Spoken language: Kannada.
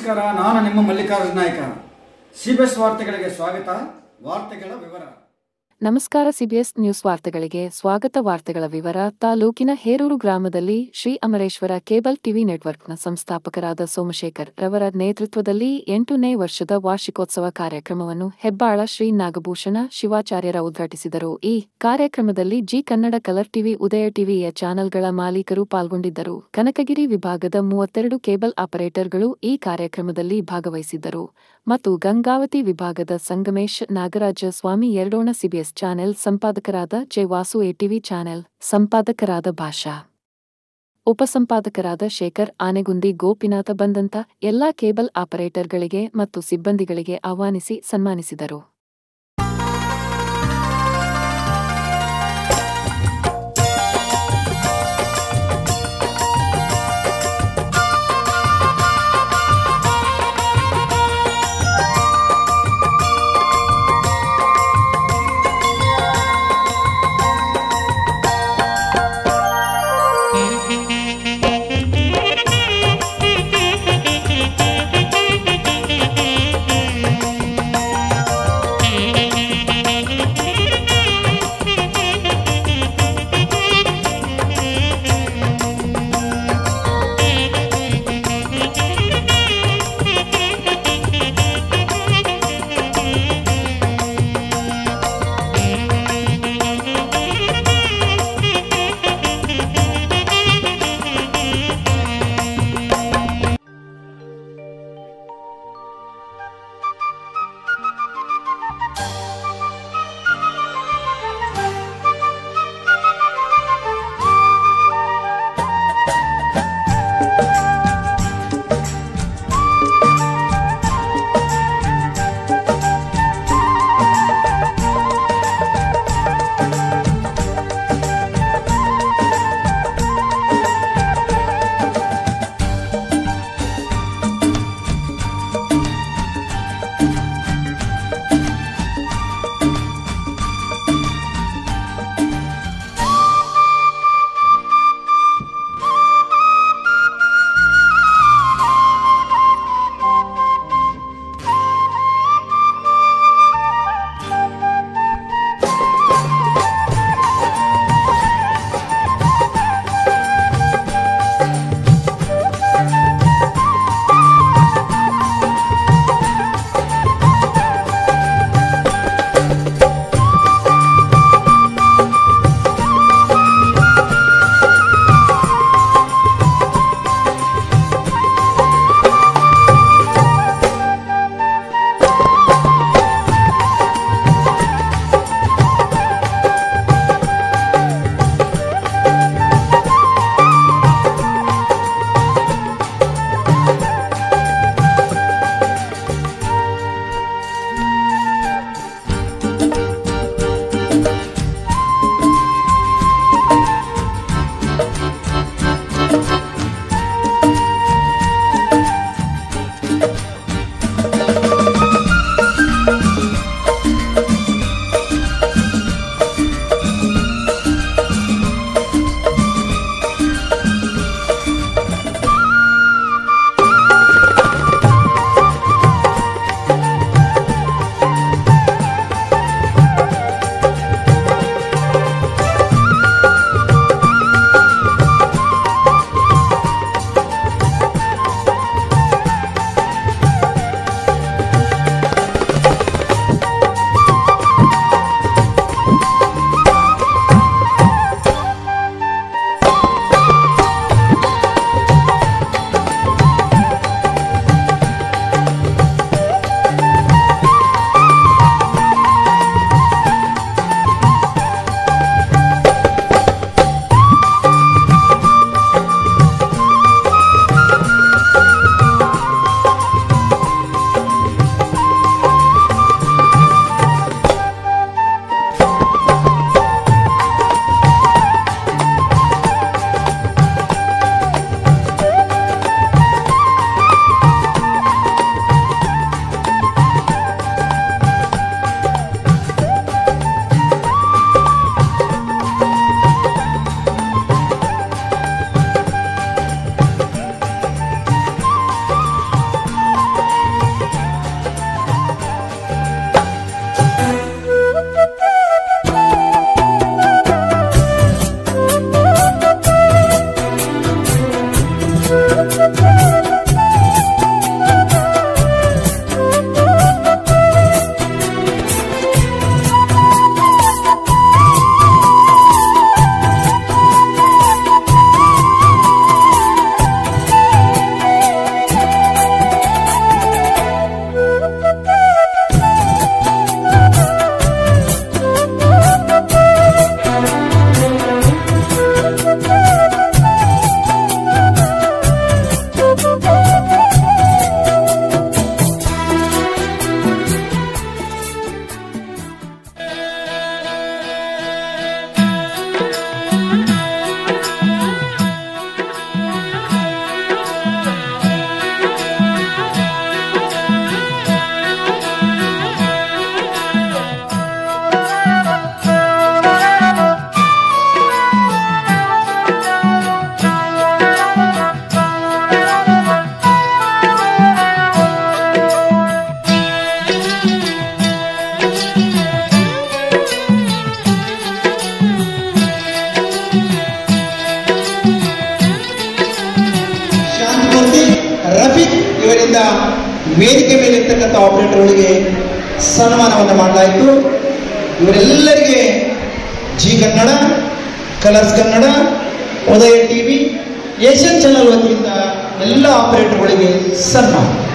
ನಮಸ್ಕಾರ ನಾನು ನಿಮ್ಮ ಮಲ್ಲಿಕಾರ್ಜುನ ನಾಯ್ಕ ಸಿಬಿಎಸ್ ವಾರ್ತೆಗಳಿಗೆ ಸ್ವಾಗತ ವಾರ್ತೆಗಳ ವಿವರ ನಮಸ್ಕಾರ ಸಿಬಿಎಸ್ ನ್ಯೂಸ್ ವಾರ್ತೆಗಳಿಗೆ ಸ್ವಾಗತ ವಾರ್ತೆಗಳ ವಿವರ ತಾಲೂಕಿನ ಹೇರೂರು ಗ್ರಾಮದಲ್ಲಿ ಶ್ರೀ ಅಮರೇಶ್ವರ ಕೇಬಲ್ ಟಿವಿ ನೆಟ್ವರ್ಕ್ನ ಸಂಸ್ಥಾಪಕರಾದ ಸೋಮಶೇಖರ್ ರವರ ನೇತೃತ್ವದಲ್ಲಿ ಎಂಟನೇ ವರ್ಷದ ವಾರ್ಷಿಕೋತ್ಸವ ಕಾರ್ಯಕ್ರಮವನ್ನು ಹೆಬ್ಬಾಳ ಶ್ರೀ ನಾಗಭೂಷಣ ಶಿವಾಚಾರ್ಯರ ಉದ್ಘಾಟಿಸಿದರು ಈ ಕಾರ್ಯಕ್ರಮದಲ್ಲಿ Zee Kannada colour TV Udaya ಟಿವಿಯ ಚಾನೆಲ್ಗಳ ಮಾಲೀಕರು ಪಾಲ್ಗೊಂಡಿದ್ದರು ಕನಕಗಿರಿ ವಿಭಾಗದ ಮೂವತ್ತೆರಡು ಕೇಬಲ್ ಆಪರೇಟರ್ಗಳು ಈ ಕಾರ್ಯಕ್ರಮದಲ್ಲಿ ಭಾಗವಹಿಸಿದ್ದರು ಮತ್ತು ಗಂಗಾವತಿ ವಿಭಾಗದ ಸಂಗಮೇಶ್ ನಾಗರಾಜ ಸ್ವಾಮಿ ಎರಡೋಣ ಸಿಬಿಎಸ್ ಚಾನೆಲ್ ಸಂಪಾದಕರಾದ ಜೆ ವಾಸು ಎಟಿವಿ ಚಾನೆಲ್ ಸಂಪಾದಕರಾದ ಭಾಷಾ ಉಪಸಂಪಾದಕರಾದ ಶೇಖರ್ ಆನೆಗುಂದಿ ಗೋಪಿನಾಥ ಬಂದಂತ ಎಲ್ಲಾ ಕೇಬಲ್ ಆಪರೇಟರ್ಗಳಿಗೆ ಮತ್ತು ಸಿಬ್ಬಂದಿಗಳಿಗೆ ಆಹ್ವಾನಿಸಿ ಸನ್ಮಾನಿಸಿದರು ವೇದಿಕೆ ಮೇಲೆ ಇರ್ತಕ್ಕಂಥ ಆಪರೇಟರ್ಗಳಿಗೆ ಸನ್ಮಾನವನ್ನು ಮಾಡಲಾಯಿತು ಇವರೆಲ್ಲರಿಗೆ Zee Kannada colours Kannada Udaya TV Asian channel ವತಿಯಿಂದ ಎಲ್ಲ ಆಪರೇಟರ್ಗಳಿಗೆ ಸನ್ಮಾನ